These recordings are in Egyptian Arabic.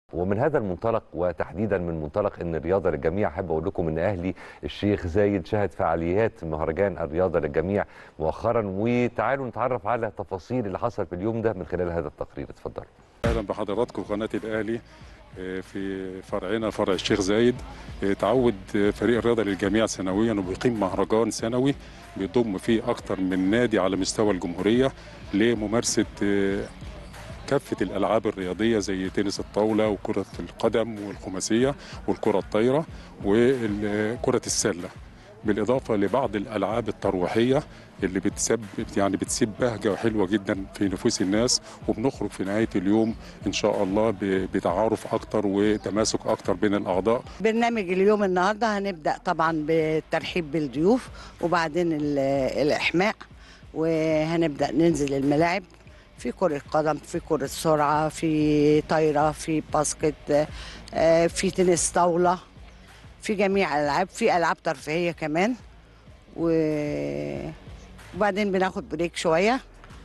ومن هذا المنطلق وتحديدا من منطلق ان الرياضه للجميع احب اقول لكم ان اهلي الشيخ زايد شهد فعاليات مهرجان الرياضه للجميع مؤخرا وتعالوا نتعرف على تفاصيل اللي حصل في اليوم ده من خلال هذا التقرير اتفضلوا اهلا بحضراتكم قناه الاهلي آه، في فرعنا فرع الشيخ زايد آه، تعود آه، فريق الرياضه للجميع سنويا وبيقيم مهرجان سنوي بيضم فيه اكثر من نادي على مستوى الجمهوريه لممارسه آه، كافه الالعاب الرياضيه زي تنس الطاوله وكره القدم والخماسيه والكره الطايره وكره السله بالاضافه لبعض الالعاب الترويحيه اللي بتسبب يعني بتسيب بهجه حلوه جدا في نفوس الناس وبنخرج في نهايه اليوم ان شاء الله ب- بتعارف اكتر وتماسك اكتر بين الاعضاء برنامج اليوم النهارده هنبدا طبعا بالترحيب بالضيوف وبعدين ال- الاحماء وهنبدا ننزل الملاعب في كرة قدم في كرة سرعة في طايرة في باسكت آه، في تنس طاولة في جميع الألعاب في ألعاب ترفيهية كمان و- وبعدين بناخد بريك شوية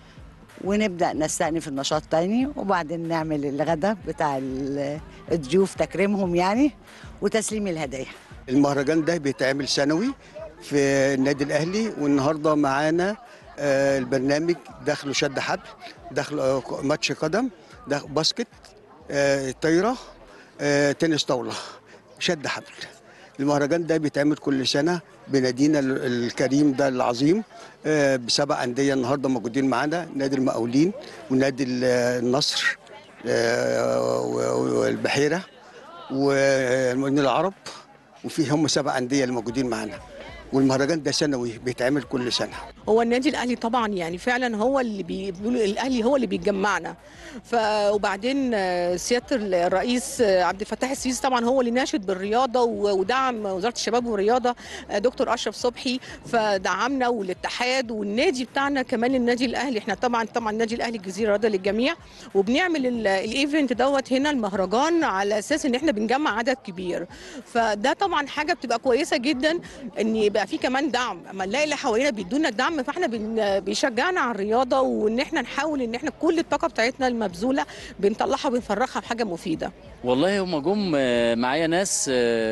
ونبدأ نستأنف النشاط تاني وبعدين نعمل الغدا بتاع ال- الضيوف تكريمهم يعني وتسليم الهدايا المهرجان ده بيتعمل سنوي في النادي الاهلي والنهارده معانا آه، البرنامج داخله شد حبل داخله آه، ماتش قدم داخل باسكت آه، طايره آه، تنس طاوله شد حبل المهرجان ده بيتعمل كل سنه بنادينا ال- الكريم ده العظيم آه، بسبع انديه النهارده موجودين معانا نادي المقاولين ونادي ال- النصر آه، و- والبحيره والمقاولين العرب وفي هم سبع انديه اللي موجودين معانا والمهرجان ده سنوي بيتعمل كل سنه هو النادي الاهلي طبعا يعني فعلا هو اللي بي- بيقولوا الاهلي هو اللي بيجمعنا ف وبعدين آه، سياده الرئيس آه، عبد الفتاح السيسي طبعا هو اللي ناشد بالرياضه و- ودعم وزاره الشباب والرياضه آه، دكتور اشرف صبحي فدعمنا والاتحاد والنادي بتاعنا كمان النادي الاهلي احنا طبعا طبعا النادي الاهلي الجزيره رياضه للجميع وبنعمل ال- الايفنت دوت هنا المهرجان على اساس ان احنا بنجمع عدد كبير فده طبعا حاجه بتبقى كويسه جدا ان يبقى في كمان دعم اما نلاقي اللي حوالينا بيدونا الدعم فاحنا بن... بيشجعنا على الرياضه وان احنا نحاول ان احنا كل الطاقه بتاعتنا المبذوله بنطلعها وبنفرغها في حاجه مفيده والله هم جم آه، معايا ناس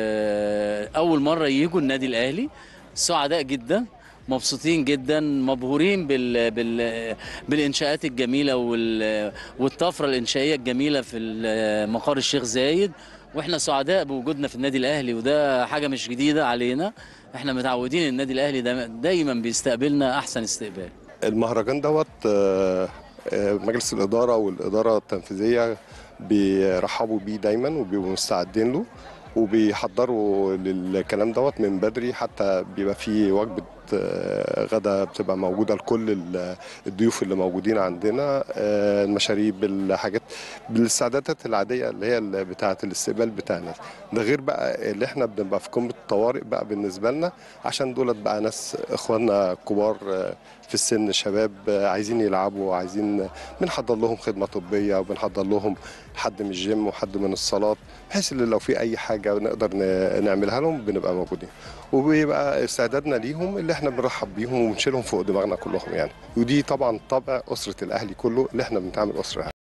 آه، اول مره يجوا النادي الاهلي سعداء جدا مبسوطين جدا مبهورين بال بال بالانشاءات الجميله وال والطفره الانشائيه الجميله في ال- مقر الشيخ زايد واحنا سعداء بوجودنا في النادي الاهلي وده حاجه مش جديده علينا احنا متعودين النادي الاهلي دا- دايما بيستقبلنا احسن استقبال المهرجان دوت آه، آه، مجلس الإدارة والإدارة التنفيذية بيرحبوا بيه دايما وبيبقوا مستعدين له وبيحضروا للكلام دوت من بدري حتى بيبقى فيه وجبة آه، غدا بتبقى موجودة لكل ال- الضيوف اللي موجودين عندنا آه، المشاريب الحاجات بالاستعدادات العادية اللي هي اللي بتاعة الاستقبال بتاعنا ده غير بقى اللي احنا بنبقى في قمة الطوارئ بقى بالنسبة لنا عشان دولت بقى ناس اخواننا كبار آه، في السن شباب آه، عايزين يلعبوا عايزين بنحضر لهم خدمة طبية وبنحضر لهم حد من الجيم وحد من الصالات بحيث ان لو في اي حاجة نقدر ن- نعملها لهم بنبقى موجودين وبيبقى استعدادنا ليهم اللي احنا بنرحب بيهم وبنشيلهم فوق دماغنا كلهم يعني ودي طبعا طبع أسرة الأهلي كله اللي احنا بنتعامل أسرة